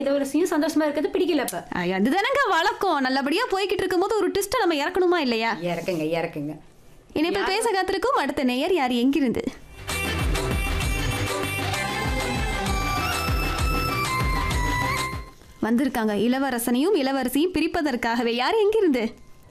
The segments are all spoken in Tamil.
இளவரசியும் சந்தோஷமா இருக்கிறது பிடிக்கல இப்ப ஐயா, அதுதானங்க வழக்கம் நல்லபடியா போய்கிட்டு இருக்கும்போது ஒரு ட்விஸ்ட்டை நம்ம இறக்கணுமா இல்லையா இறக்குங்க இறக்குங்க இனிப்பு பேச காத்திருக்கும் அடுத்த நேயர் யார் எங்கிருந்து வந்திருக்காங்க இளவரசனையும் இளவரசியும் பிரிப்பதற்காகவே யார் எங்கிருந்து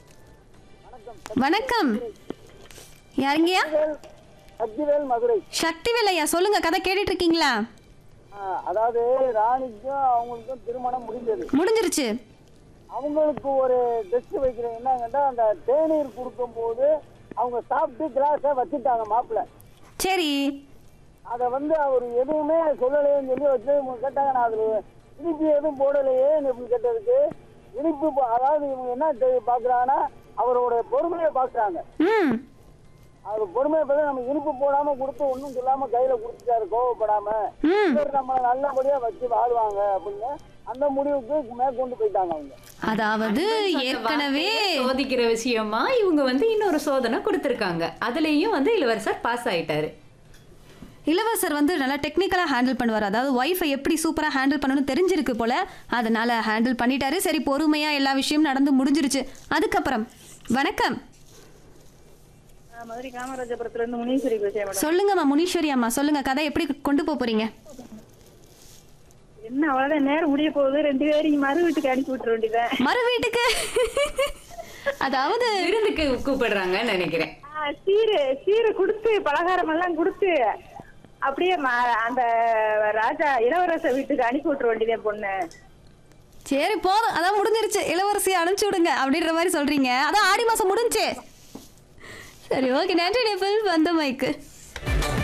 வணக்கம் யாருங்கய்யா சக்திவேல் மதுரை சக்திவேல் ஐயா சொல்லுங்க கதை கேட்டுட்டு இருக்கீங்களா ஆ, அதாவது ராணிக்கும் அவங்களுக்கும் திருமணம் முடிந்தது முடிஞ்சிருச்சு அவங்களுக்கு ஒரு டெஸ்ட் வைக்கிறேன் என்னங்கன்னா அந்த தேநீர் கொடுக்கும்போது அவங்க சாப்பிட்டு கிளாஸை வச்சுட்டாங்க மாப்பிள்ளை சரி அதை வந்து அவர் எதுவுமே சொல்லலையேன்னு சொல்லி வச்சு இவங்க கேட்டாங்க நான் அதில் இனிப்பு எதுவும் போடலையே அப்படின்னு கேட்டதுக்கு இனிப்பு போ- அதாவது இவங்க என்ன தெ- பார்க்கறாங்கன்னா அவரோட பொறுமையை பார்க்குறாங்க ம் அவர் பொறுமையை பார்த்து நம்ம இனிப்பு போடாம கொடுத்து ஒன்றும் சொல்லாம கையில கொடுத்துட்டாரு கோவப்படாம ம் இவர் நம்மளை நல்லபடியா வச்சு வாழ்வாங்க அப்படின்னு அந்த முடிவுக்கு மேற்கொண்டு போயிட்டாங்க அவங்க அதாவது ஏற்கனவே சோதிக்கிற விஷயமா இவங்க வந்து இன்னொரு சோதனை கொடுத்திருக்காங்க அதுலயும் வந்து இளவரசர் பாஸ் ஆயிட்டாரு இளவரசர் வந்து நல்லா டெக்னிக்கலாக ஹேண்டில் பண்ணுவார் அதாவது ஒய்ஃபை எப்படி சூப்பராக ஹேண்டில் பண்ணணும்னு தெரிஞ்சிருக்கு போல அதனால ஹேண்டில் பண்ணிட்டாரு சரி பொறுமையாக எல்லா விஷயமும் நடந்து முடிஞ்சிருச்சு அதுக்கப்புறம் வணக்கம் மதுரை காமராஜபுரத்துல இருந்து முனீஸ்வரி பேசுறேன் மேடம் சொல்லுங்கம்மா முனீஸ்வரி அம்மா சொல்லுங்க கதை எப்படி கொண்டு போக போறீங்க என்ன அவ்வளவுதான் நேரம் முடிய போகுது ரெண்டு பேரையும் மறு வீட்டுக்கு அனுப்பி விட்டுற வேண்டியதான் மறு வீட்டுக்கு அதாவது விருந்துக்கு கூப்பிடுறாங்கன்னு நினைக்கிறேன் சீரு சீரு கொடுத்து பலகாரம் எல்லாம் கொடுத்து அப்படியே ம- அந்த ராஜா இளவரச வீட்டுக்கு அனுப்பி விட்டுற வேண்டியதே பொண்ணு சரி போதும் அதான் முடிஞ்சிருச்சு இளவரசியை அனுப்பிச்சு விடுங்க அப்படின்ற மாதிரி சொல்றீங்க அதான் ஆடி மாசம் முடிஞ்சு சரி ஓகே நன்றி நேபிள் வந்த மைக்கு